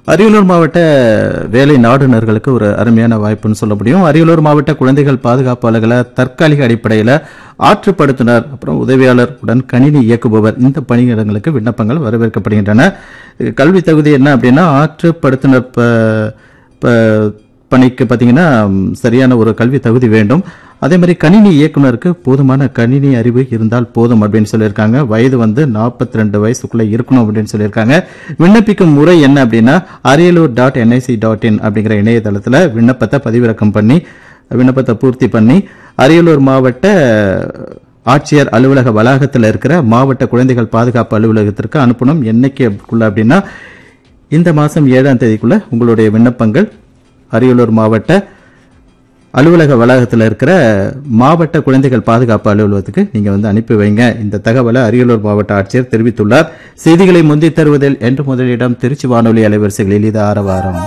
அரியலூர் மாவட்ட வேலை நாடுனர்களுக்கு ஒரு அருமையான வாய்ப்புன்னு சொல்ல முடியும் அரியலூர் மாவட்ட குழந்தைகள் பாதுகாப்பு அலுவலக தற்காலிக அடிப்படையில் ஆற்றுப்படுத்துனர் அப்புறம் உதவியாளர் உடன் கணினி இயக்குபவர் இந்த பணியிடங்களுக்கு விண்ணப்பங்கள் வரவேற்கப்படுகின்றன இது கல்வி தகுதி என்ன அப்படின்னா ஆற்றுப்படுத்துனர் ப- ப- பணிக்கு பார்த்தீங்கன்னா ம், சரியான ஒரு கல்வி தகுதி வேண்டும் அதே மாதிரி கணினி இயக்குனருக்கு போதுமான கணினி அறிவு இருந்தால் போதும் அப்படின்னு சொல்லியிருக்காங்க வயது வந்து 42 ரெண்டு வயசுக்குள்ள இருக்கணும் அப்படின்னு சொல்லியிருக்காங்க விண்ணப்பிக்கும் முறை என்ன அப்படின்னா Ariyalur dot NIC dot in அப்படிங்கிற இணையதளத்தில் விண்ணப்பத்தை பதிவிறக்கம் பண்ணி விண்ணப்பத்தை பூர்த்தி பண்ணி அரியலூர் மாவட்ட ஆட்சியர் அலுவலக வளாகத்தில் இருக்கிற மாவட்ட குழந்தைகள் பாதுகாப்பு அலுவலகத்திற்கு அனுப்பணும் என்னைக்குள்ள அப்படின்னா இந்த மாதம் ஏழாம் தேதிக்குள்ள உங்களுடைய விண்ணப்பங்கள் அரியலூர் மாவட்ட அலுவலக வளாகத்தில் இருக்கிற மாவட்ட குழந்தைகள் பாதுகாப்பு அலுவலகத்துக்கு நீங்க வந்து அனுப்பி வைங்க இந்த தகவலை அரியலூர் மாவட்ட ஆட்சியர் தெரிவித்துள்ளார் செய்திகளை முந்தித் தருவதில் என்று முதலிடம் திருச்சி வானொலி அலைவரிசைகளில் இது ஆரவாரம்